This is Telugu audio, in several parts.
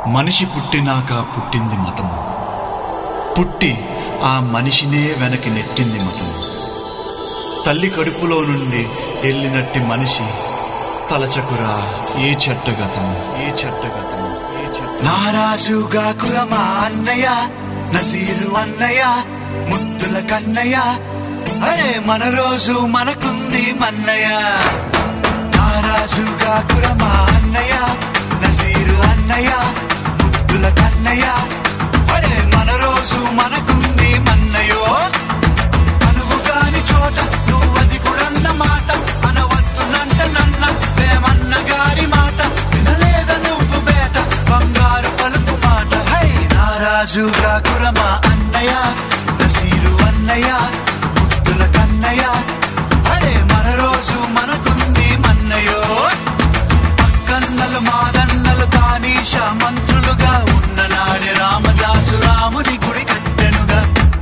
మనిషి పుట్టినాక పుట్టింది మతము పుట్టి ఆ మనిషినే వెనక్కి నెట్టింది మతము తల్లి కడుపులో నుండి వెళ్ళినట్టి మనిషి తలచకురా ఏ చెట్టగతము ఏ చెట్టగతము ఏ చెట్ట నారాజుగా కురమా అన్నయ్య నసీరు అన్నయ్య ముద్దుల కన్నయ్య అరే మన రోజు మనకుంది మన్నయ్య నారాజుగా కురమా అన్నయ్య నసీరు అన్నయ్య ముద్దుల కన్నయ్య అరే మన రోజు మనకుంది మన్నయో అనువు కాని చోట నువ్వది కురన్న మాట అనవద్దునంట నన్న వేమన్న గారి మాట వినలేద నువ్వు బేట బంగారు పలుకు మాట హై నారాజుగా కురమా అన్నయ్య నసీరు అన్నయ్య ముద్దుల కన్నయ్య అరే మన రోజు మనకుంది మన్నయో పక్కన్నలు మాదన్నలు తానీష మంత్రులుగా ఉన్న నాడే రామదాసు రాముని గుడి కట్టెనుగా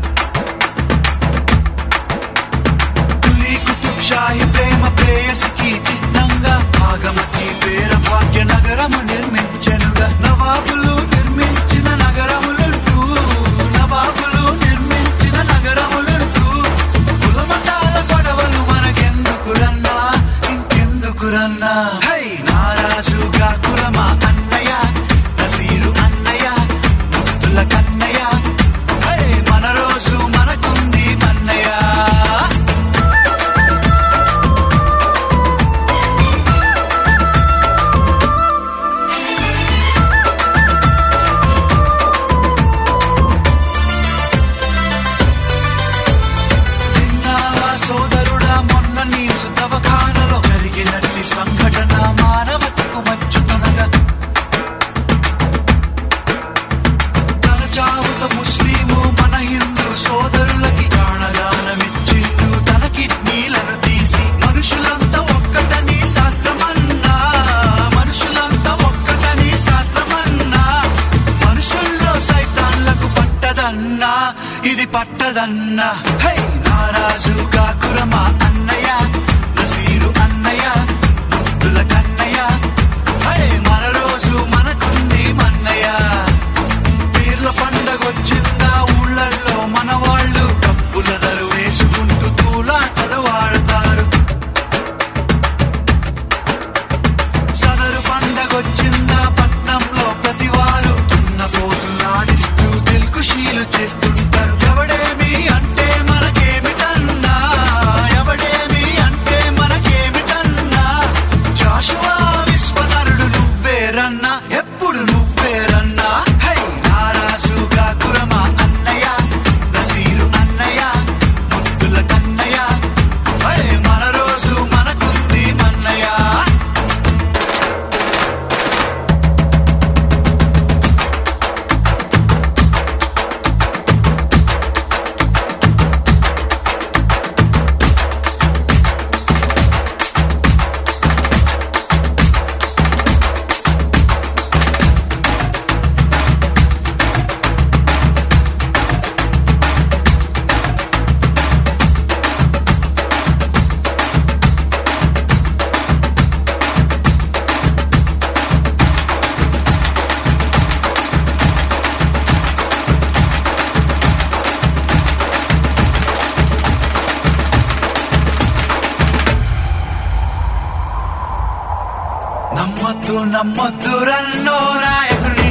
తులి కుతుబ్ షాహి ప్రేమ ప్రేయసికి చిహ్నంగా భాగమతి పేర భాగ్య నగరము నిర్మించెనుగా నవాబులు నిర్మించిన నగరములంటూ నవాబులు నిర్మించిన నగరములంటూ కులమతాల గొడవలు మనకెందుకురన్నా ఇంకెందుకురన్నా హై నారాజుగా కులమా అన్నయ్య నసీరు అన్నయ్య ముద్దుల కన్నయ్య హై మన రోజు మనకుంది మన్నయ్య విన్నావా సోదరుడా మొన్న నీసు దవఖానలో జరిగినట్టి సంఘటన మానవతకు మచ్చుతునగా తన చావుత ముస్లిము మన హిందూ సోదరులకి ప్రాణదానమిచ్చిండు తన కిడ్నీలను తీసి మనుషులంతా ఒక్కటని శాస్త్రమన్నా మనుషులంతా ఒక్కటని శాస్త్రమన్నా మనుషుల్లో సైతాన్లకు పట్టదన్నా ఇది పట్టదన్నా హై నారాజుగా కురమా అన్నయ్య నసీరు అన్నయ్య ముద్దుల కన్నయ్య హై మన రోజు మనకుంది మన్నయ్య పీర్ల పండగొచ్చిందా ఊళ్ళల్లో మన వాళ్ళు కప్పుల దరు వేసుకుంటూ తూలాటలు వాడతారు సదరు పండగొచ్చిందా పట్నంలో ప్రతివారు తున్న పోతులాడిస్తూ తెలుగుశీలు చేస్తుంటారు ఎవడేమి అంటే మనకేమిటన్నా ఎవడేమి అంటే మనకేమిటన్నా జాషువా విశ్వనరుడు నువ్వేరన్నా ఎప్పుడు నువ్వేరన్నా హై నారాజుగా కురమా అన్నయ్య నసీరు అన్నయ్య ముద్దుల కన్నయ్య హై మన రోజు మనకుంది మన్నయ్య నమ్మద్దు నమ్మద్దు రన్నో నాయకుని